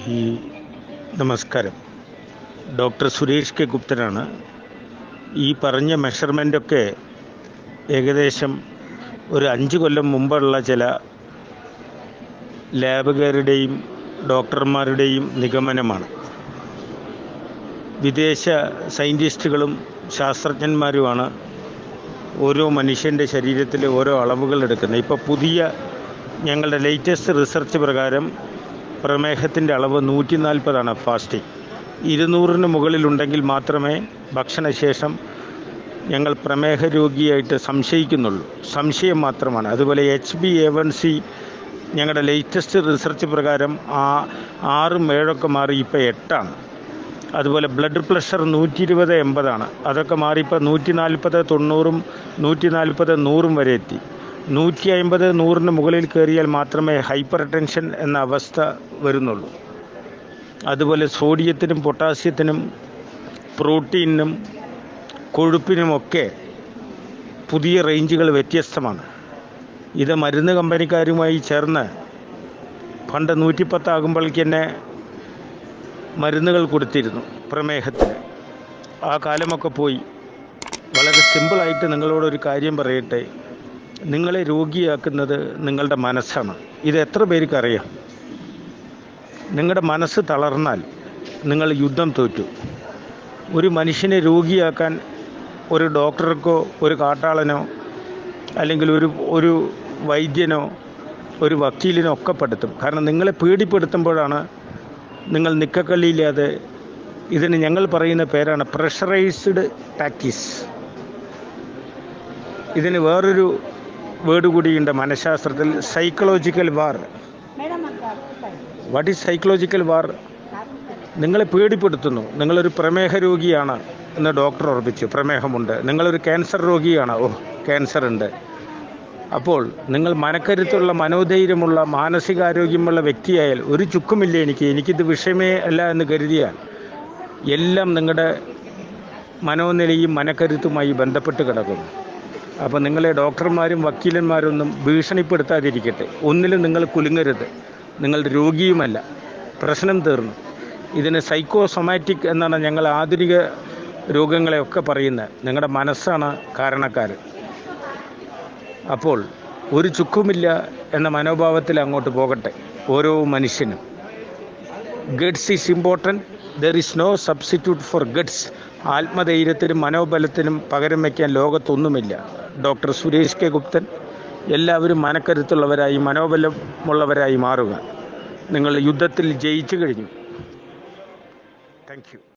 ഈ നമസ്കാരം doctor Suresh K ഗുപ്തനാണ് ഈ പറഞ്ഞ മെഷർമെൻ്റൊക്കെ ഏകദേശം ഒരു അഞ്ച് കൊല്ലം മുമ്പുള്ള ചില ലാബുകാരുടെയും ഡോക്ടർമാരുടെയും നിഗമനമാണ് വിദേശ സയൻറ്റിസ്റ്റുകളും ശാസ്ത്രജ്ഞന്മാരുമാണ് ഓരോ മനുഷ്യൻ്റെ ശരീരത്തിലെ ഓരോ അളവുകൾ എടുക്കുന്നത് ഇപ്പോൾ പുതിയ ഞങ്ങളുടെ ലേറ്റസ്റ്റ് റിസർച്ച് പ്രകാരം പ്രമേഹത്തിൻ്റെ അളവ് നൂറ്റി നാൽപ്പതാണ് ഫാസ്റ്റിംഗ് ഇരുന്നൂറിന് മുകളിലുണ്ടെങ്കിൽ മാത്രമേ ഭക്ഷണശേഷം ഞങ്ങൾ പ്രമേഹ രോഗിയായിട്ട് സംശയിക്കുന്നുള്ളൂ സംശയം മാത്രമാണ് അതുപോലെ H B A one C ഞങ്ങളുടെ ലേറ്റസ്റ്റ് റിസർച്ച് പ്രകാരം ആ ആറും ഏഴൊക്കെ മാറി ഇപ്പോൾ എട്ടാണ് അതുപോലെ ബ്ലഡ് പ്രഷർ നൂറ്റി ഇരുപത് എൺപതാണ് അതൊക്കെ മാറിപ്പോൾ നൂറ്റി നാൽപ്പത് തൊണ്ണൂറും നൂറ്റി നാൽപ്പത് നൂറും വരെ എത്തി നൂറ്റി അമ്പത് നൂറിന് മുകളിൽ കയറിയാൽ മാത്രമേ ഹൈപ്പർ ടെൻഷൻ എന്ന അവസ്ഥ വരുന്നുള്ളൂ അതുപോലെ സോഡിയത്തിനും പൊട്ടാസ്യത്തിനും പ്രോട്ടീനിനും കൊഴുപ്പിനുമൊക്കെ പുതിയ റേഞ്ചുകൾ വ്യത്യസ്തമാണ് ഇത് മരുന്ന് കമ്പനിക്കാരുമായി ചേർന്ന് പണ്ട് നൂറ്റിപ്പത്താകുമ്പോഴേക്ക് തന്നെ മരുന്നുകൾ കൊടുത്തിരുന്നു പ്രമേഹത്തിന് ആ കാലമൊക്കെ പോയി വളരെ സിമ്പിളായിട്ട് നിങ്ങളോടൊരു കാര്യം പറയട്ടെ നിങ്ങളെ രോഗിയാക്കുന്നത് നിങ്ങളുടെ മനസ്സാണ് ഇത് എത്ര പേർക്ക് അറിയാം നിങ്ങളുടെ മനസ്സ് തളർന്നാൽ നിങ്ങൾ യുദ്ധം തോറ്റു ഒരു മനുഷ്യനെ രോഗിയാക്കാൻ ഒരു ഡോക്ടർക്കോ ഒരു കാട്ടാളനോ അല്ലെങ്കിൽ ഒരു ഒരു വൈദ്യനോ ഒരു വക്കീലിനോ ഒക്കെ പെടുത്തും കാരണം നിങ്ങളെ പേടിപ്പെടുത്തുമ്പോഴാണ് നിങ്ങൾ നിക്കക്കള്ളിയില്ലാതെ ഇതിന് ഞങ്ങൾ പറയുന്ന പേരാണ് പ്രഷറൈസ്ഡ് ടാക്ടീസ് ഇതിന് വേറൊരു വേർഡ് കൂടിയുണ്ട് മനഃശാസ്ത്രത്തിൽ psychological war what is psychological war നിങ്ങളെ പേടിപ്പെടുത്തുന്നു നിങ്ങളൊരു പ്രമേഹ രോഗിയാണ് എന്ന് ഡോക്ടർ ഉറപ്പിച്ചു പ്രമേഹമുണ്ട് നിങ്ങളൊരു ക്യാൻസർ രോഗിയാണ് ഓ ക്യാൻസർ ഉണ്ട് അപ്പോൾ നിങ്ങൾ മനക്കരുത്തുള്ള മനോധൈര്യമുള്ള മാനസികാരോഗ്യമുള്ള വ്യക്തിയായാൽ ഒരു ചുക്കുമില്ല എനിക്ക് എനിക്കിത് വിഷയമേ അല്ല എന്ന് കരുതിയാൽ എല്ലാം നിങ്ങളുടെ മനോനിലയും മനക്കരുത്തുമായി ബന്ധപ്പെട്ട് കിടക്കുന്നു അപ്പോൾ നിങ്ങളെ ഡോക്ടർമാരും വക്കീലന്മാരൊന്നും ഭീഷണിപ്പെടുത്താതിരിക്കട്ടെ ഒന്നിലും നിങ്ങൾ കുലുങ്ങരുത് നിങ്ങൾ രോഗിയുമല്ല പ്രശ്നം തീർന്നു ഇതിന് സൈക്കോസൊമാറ്റിക് എന്നാണ് ഞങ്ങൾ ആധുനിക രോഗങ്ങളെയൊക്കെ പറയുന്നത് നിങ്ങളുടെ മനസ്സാണ് കാരണക്കാരൻ അപ്പോൾ ഒരു ചുക്കുമില്ല എന്ന മനോഭാവത്തിൽ അങ്ങോട്ട് പോകട്ടെ ഓരോ മനുഷ്യനും guts is important there is no substitute for guts ആത്മധൈര്യത്തിനും മനോബലത്തിനും പകരം വയ്ക്കാൻ ലോകത്തൊന്നുമില്ല ഡോക്ടർ സുരേഷ് കെ ഗുപ്തൻ എല്ലാവരും മനക്കരുത്തുള്ളവരായി മനോബലമുള്ളവരായി മാറുക നിങ്ങൾ യുദ്ധത്തിൽ ജയിച്ചു കഴിഞ്ഞു താങ്ക് യു